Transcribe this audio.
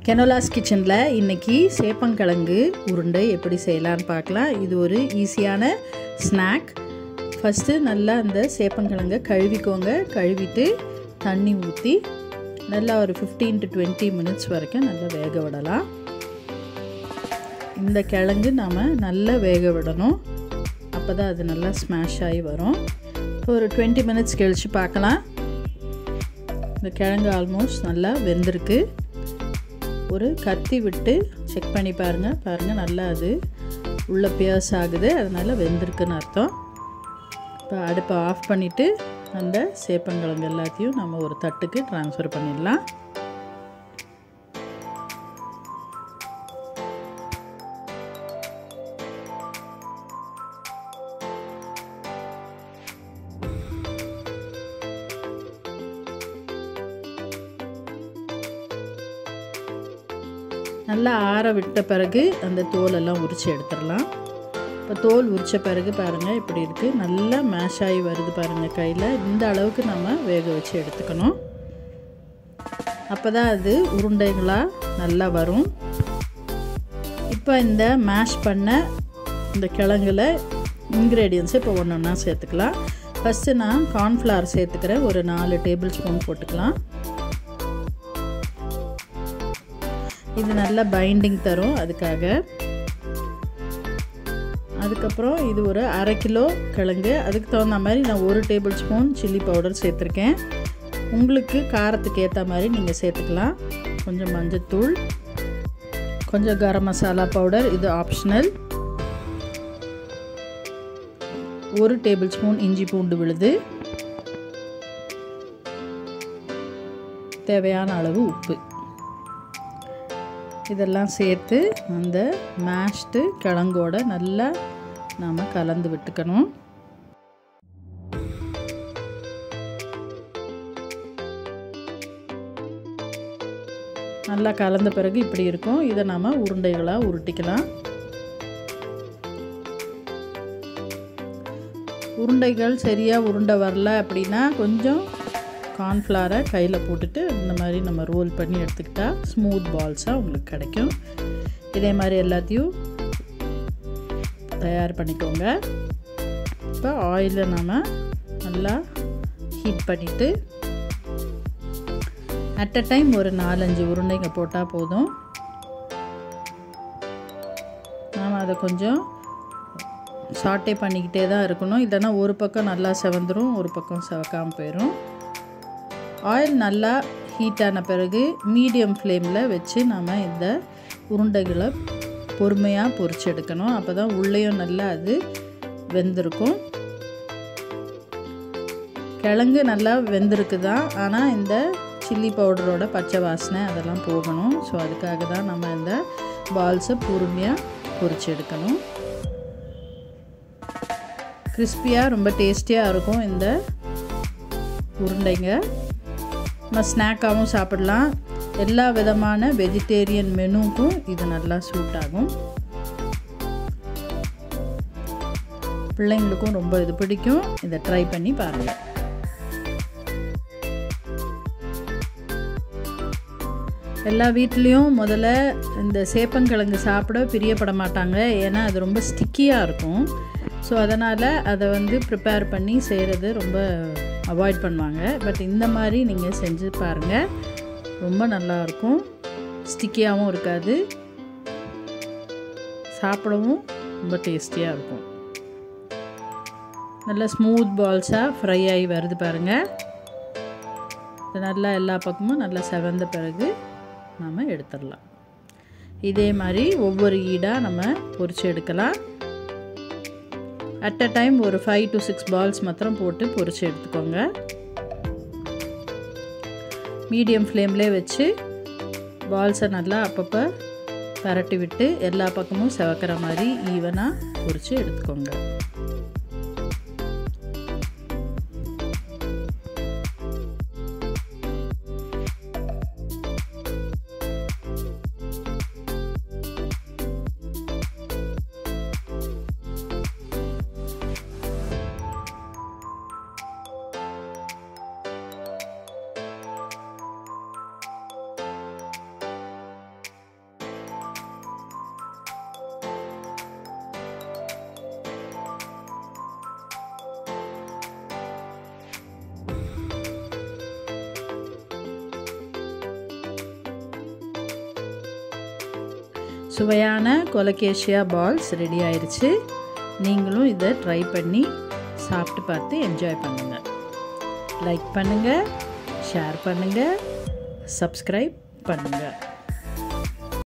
கெனோலாஸ் கிச்சனில் இன்றைக்கி சேப்பங்கிழங்கு உருண்டை எப்படி செய்யலான்னு பார்க்கலாம் இது ஒரு ஈஸியான ஸ்நாக் ஃபஸ்ட்டு நல்லா அந்த சேப்பங்கிழங்கை கழுவிக்கோங்க கழுவிட்டு தண்ணி ஊற்றி நல்லா ஒரு ஃபிஃப்டீன் டு டுவெண்ட்டி மினிட்ஸ் வரைக்கும் நல்லா வேக விடலாம் இந்த கிழங்கு நாம் நல்லா வேக விடணும் அப்போ தான் அது நல்லா ஸ்மாஷ் ஆகி வரும் இப்போ ஒரு டுவெண்ட்டி மினிட்ஸ் கழித்து பார்க்கலாம் இந்த கிழங்கு ஆல்மோஸ்ட் நல்லா வெந்திருக்கு ஒரு கத்தி விட்டு செக் பண்ணி பாருங்கள் பாருங்கள் நல்லா அது உள்ளே பியர்ஸ் ஆகுது அதனால் வெந்திருக்குன்னு அர்த்தம் இப்போ அடுப்பை ஆஃப் பண்ணிவிட்டு அந்த சேப்பங்கிழங்கு எல்லாத்தையும் நம்ம ஒரு தட்டுக்கு ட்ரான்ஸ்ஃபர் பண்ணிடலாம் நல்லா ஆற விட்ட பிறகு அந்த தோலெல்லாம் உரித்து எடுத்துடலாம் இப்போ தோல் உரித்த பிறகு பாருங்கள் இப்படி இருக்குது நல்லா மேஷ் ஆகி வருது பாருங்கள் கையில் இந்த அளவுக்கு நம்ம வேக வச்சு எடுத்துக்கணும் அப்போ தான் அது உருண்டைகளாக நல்லா வரும் இப்போ இந்த மேஷ் பண்ண இந்த கிழங்குல இன்க்ரீடியன்ஸை இப்போ ஒன்று ஒன்றா சேர்த்துக்கலாம் ஃபஸ்ட்டு நான் கார்ன்ஃப்ளவர் சேர்த்துக்கிறேன் ஒரு நாலு டேபிள் ஸ்பூன் போட்டுக்கலாம் இது நல்ல பைண்டிங் தரும் அதுக்காக அதுக்கப்புறம் இது ஒரு அரை கிலோ கிழங்கு அதுக்கு தகுந்த மாதிரி நான் ஒரு டேபிள் ஸ்பூன் சில்லி பவுடர் சேர்த்துருக்கேன் உங்களுக்கு காரத்துக்கு ஏற்ற மாதிரி நீங்கள் சேர்த்துக்கலாம் கொஞ்சம் மஞ்சத்தூள் கொஞ்சம் கரம் மசாலா பவுடர் இது ஆப்ஷனல் ஒரு டேபிள் ஸ்பூன் இஞ்சி பூண்டு விழுது தேவையான அளவு உப்பு இதெல்லாம் சேர்த்து அந்த மேஷ்டு கிழங்கோட நல்லா நாம் கலந்து விட்டுக்கணும் நல்லா கலந்த பிறகு இப்படி இருக்கும் இதை நாம் உருண்டைகளாக உருட்டிக்கலாம் உருண்டைகள் சரியாக உருண்டை வரல அப்படின்னா கொஞ்சம் கார்ன்ஃப்ளவரை கையில் போட்டுட்டு இந்த மாதிரி நம்ம ரோல் பண்ணி எடுத்துக்கிட்டால் ஸ்மூத் பால்ஸாக உங்களுக்கு கிடைக்கும் இதே மாதிரி எல்லாத்தையும் தயார் பண்ணிக்கோங்க இப்போ ஆயிலை நம்ம நல்லா ஹீட் பண்ணிவிட்டு அட் அ டைம் ஒரு நாலஞ்சு உருண்டைங்க போட்டால் போதும் நாம் அதை கொஞ்சம் சாட்டே பண்ணிக்கிட்டே தான் இருக்கணும் இல்லைன்னா ஒரு பக்கம் நல்லா செவந்துடும் ஒரு பக்கம் செவக்காமல் போயிடும் ஆயில் நல்லா ஹீட் ஆன பிறகு மீடியம் ஃப்ளேமில் வச்சு நம்ம இந்த உருண்டைகளை பொறுமையாக பொரிச்சு எடுக்கணும் அப்போ தான் உள்ளேயும் நல்லா அது வெந்திருக்கும் கிழங்கு நல்லா வெந்திருக்கு தான் ஆனால் இந்த சில்லி பவுடரோட பச்சை வாசனை அதெல்லாம் போகணும் ஸோ அதுக்காக தான் நம்ம இந்த பால்ஸை பொறுமையாக பொரிச்சு எடுக்கணும் கிறிஸ்பியாக ரொம்ப டேஸ்டியாக இருக்கும் இந்த உருண்டைங்க நம்ம ஸ்நாக்காகவும் சாப்பிடலாம் எல்லா விதமான வெஜிடேரியன் மெனுக்கும் இது நல்லா சூட் ஆகும் பிள்ளைங்களுக்கும் ரொம்ப இது பிடிக்கும் இதை ட்ரை பண்ணி பாருங்கள் எல்லா வீட்லேயும் முதல்ல இந்த சேப்பங்கிழங்கு சாப்பிட பிரியப்பட மாட்டாங்க ஏன்னா அது ரொம்ப ஸ்டிக்கியாக இருக்கும் ஸோ அதனால் அதை வந்து ப்ரிப்பேர் பண்ணி செய்கிறது ரொம்ப அவாய்ட் பண்ணுவாங்க பட் இந்த மாதிரி நீங்கள் செஞ்சு பாருங்கள் ரொம்ப நல்லாயிருக்கும் ஸ்டிக்கியாகவும் இருக்காது சாப்பிடவும் ரொம்ப டேஸ்டியாக இருக்கும் நல்லா ஸ்மூத் பால்ஸாக ஃப்ரை ஆகி வருது பாருங்கள் இது நல்லா எல்லா பக்கமும் நல்லா செவந்த பிறகு நாம் எடுத்துடலாம் இதே மாதிரி ஒவ்வொரு ஈடாக நம்ம பொரிச்சு எடுக்கலாம் அட் அ டைம் ஒரு ஃபைவ் டு சிக்ஸ் பால்ஸ் மாத்திரம் போட்டு பொரிச்சு எடுத்துக்கோங்க மீடியம் ஃப்ளேம்லேயே வச்சு பால்ஸை நல்லா அப்பப்போ பரட்டி விட்டு எல்லா பக்கமும் செவக்கிற மாதிரி ஈவனாக பொரித்து எடுத்துக்கோங்க சுவையான கொலகேஷியா பால்ஸ் ரெடி ஆயிடுச்சு நீங்களும் இதை ட்ரை பண்ணி சாப்பிட்டு பார்த்து என்ஜாய் பண்ணுங்கள் லைக் பண்ணுங்கள் ஷேர் பண்ணுங்கள் சப்ஸ்கிரைப் பண்ணுங்கள்